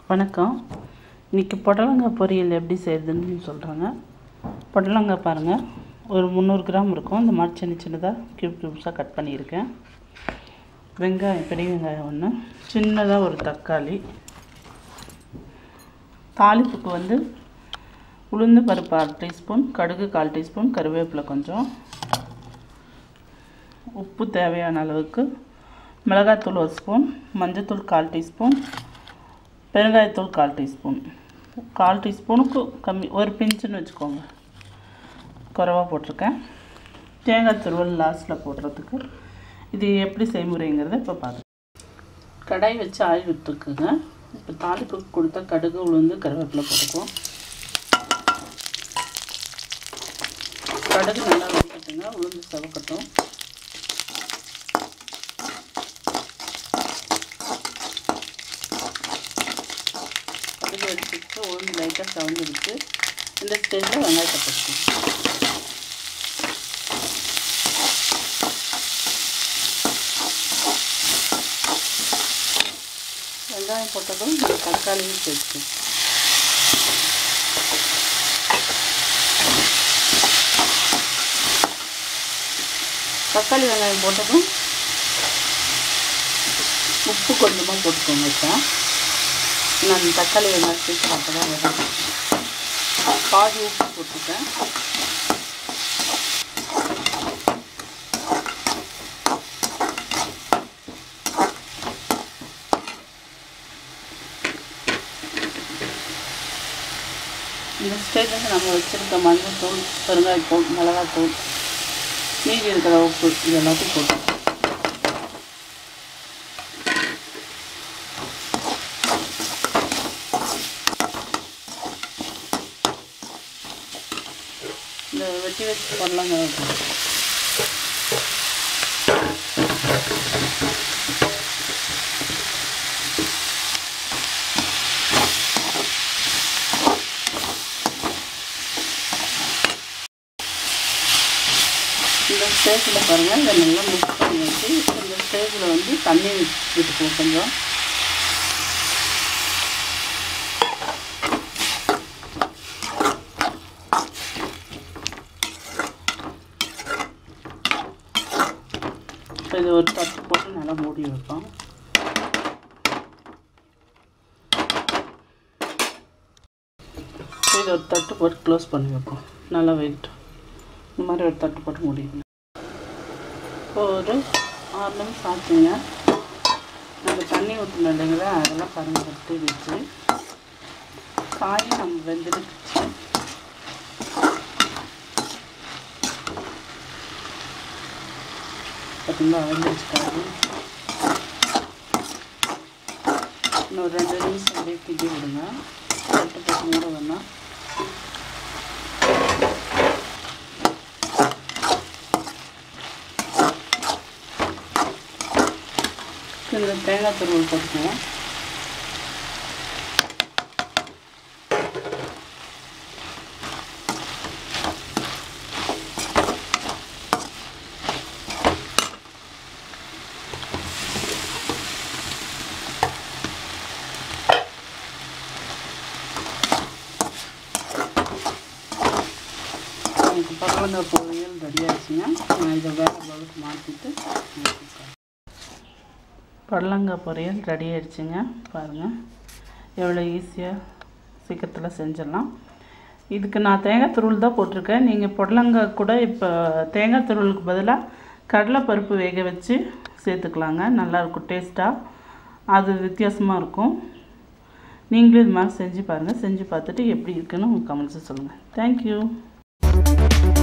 வணக்கம் இன்றைக்கி புடலங்காய் பொரியல் எப்படி செய்கிறதுன்னு சொல்கிறாங்க புடலங்காய் பாருங்கள் ஒரு முந்நூறு கிராம் இருக்கும் இந்த மாதிரி சின்ன சின்னதாக க்யூப் க்யூப்ஸாக கட் பண்ணியிருக்கேன் வெங்காயம் பெரிய வெங்காயம் ஒன்று சின்னதாக ஒரு தக்காளி தாளிப்புக்கு வந்து உளுந்து பருப்பு அரை டீஸ்பூன் கடுகு கால் டீஸ்பூன் கருவேப்பிலை கொஞ்சம் உப்பு தேவையான அளவுக்கு மிளகாய்த்தூள் ஒரு ஸ்பூன் மஞ்சள்தூள் கால் டீஸ்பூன் பெருங்காயத்தூள் கால் டீஸ்பூன் கால் டீஸ்பூனுக்கு கம்மி ஒரு பிஞ்சுன்னு வச்சுக்கோங்க குறைவா போட்டிருக்கேன் தேங்காய் துருவல் லாஸ்ட்டில் போடுறதுக்கு இது எப்படி செய்முறைங்கிறத இப்போ பார்த்து கடாய் வச்சு ஆயில் விட்டுருக்குங்க இப்போ தாளிப்புக்கு கொடுத்த கடுகு உளுந்து கருவேப்பிலை போட்டுக்குவோம் கடுகு நல்லா வதக்கட்டுங்க உளுந்து செவக்கட்டும் கடுகு எடுத்துட்டு உளுந்து லைட்டாக செவந்துடுச்சு இந்த ஸ்டேஜில் வெங்காயத்தை போட்டுக்கணும் வெங்காயம் போட்டதும் இந்த தக்காளியும் சேர்த்து தக்காளி வெங்காயம் போட்டதும் உப்பு கொஞ்சமாக போட்டுக்கோங்க இப்போ நான் தக்காளி வெங்காயம் சேர்த்து அப்போ தான் வரும் பாதி உப்பு போட்டுட்டேன் இந்த ஸ்டேஜுக்கு நம்ம வச்சுருக்க மஞ்சள்தூள் பெருங்காயத்தூள் மிளகாத்தூள் மீதி இருக்கிற உப்பு இது எல்லாத்தையும் போட்டு இந்த வெட்டி வச்சு பண்ணலாங்க இந்த ஸ்டேஜில் பாருங்கள் இதை நல்லா மிக்ஸ் பண்ணி வச்சு இந்த ஸ்டேஜில் வந்து தண்ணி விட்டுக்குவோம் கொஞ்சம் இப்போ இது ஒரு தட்டு போட்டு நல்லா மூடி வைப்போம் இது ஒரு தட்டு போட்டு க்ளோஸ் பண்ணி வைப்போம் நல்லா வெயிட் இந்த மாதிரி ஒரு தட்டு போட்டு மூடிக்கணும் இப்போ ஒரு ஆறு நிமிஷம் ஆச்சுங்க நம்ம தண்ணி ஊற்றணும் இல்லைங்களா அதெல்லாம் பாருங்கள் எடுத்து வச்சு காயும் நம்ம வெந்துடுச்சு பார்த்தீங்களா வெந்துடுச்சு காய் இன்னும் ரெண்டு நிமிஷம் அப்படியே கிண்டி விடுங்க தட்டு போட்டு மூட வேணாம் இந்த தேங்காய் துருவல் போட்டுக்குவோம் எனக்கு பரவாயில்ல பொரியல் ரெடி ஆச்சுங்க நான் இதை வேறு பவுலுக்கு மாற்றிட்டு புடலங்காய் பொரியல் ரெடி ஆயிடுச்சுங்க பாருங்கள் எவ்வளோ ஈஸியாக சீக்கிரத்தில் செஞ்சிடலாம் இதுக்கு நான் தேங்காய் துருவல் தான் போட்டிருக்கேன் நீங்கள் புடலங்காய் கூட இப்போ தேங்காய் துருவலுக்கு பதிலாக கடலைப்பருப்பு வேக வச்சு சேர்த்துக்கலாங்க நல்லாயிருக்கும் டேஸ்ட்டாக அது வித்தியாசமாக இருக்கும் நீங்களும் இது மாதிரி செஞ்சு பாருங்கள் செஞ்சு பார்த்துட்டு எப்படி இருக்குன்னு உங்கள் கமெண்ட்ஸை சொல்லுங்கள் தேங்க்யூ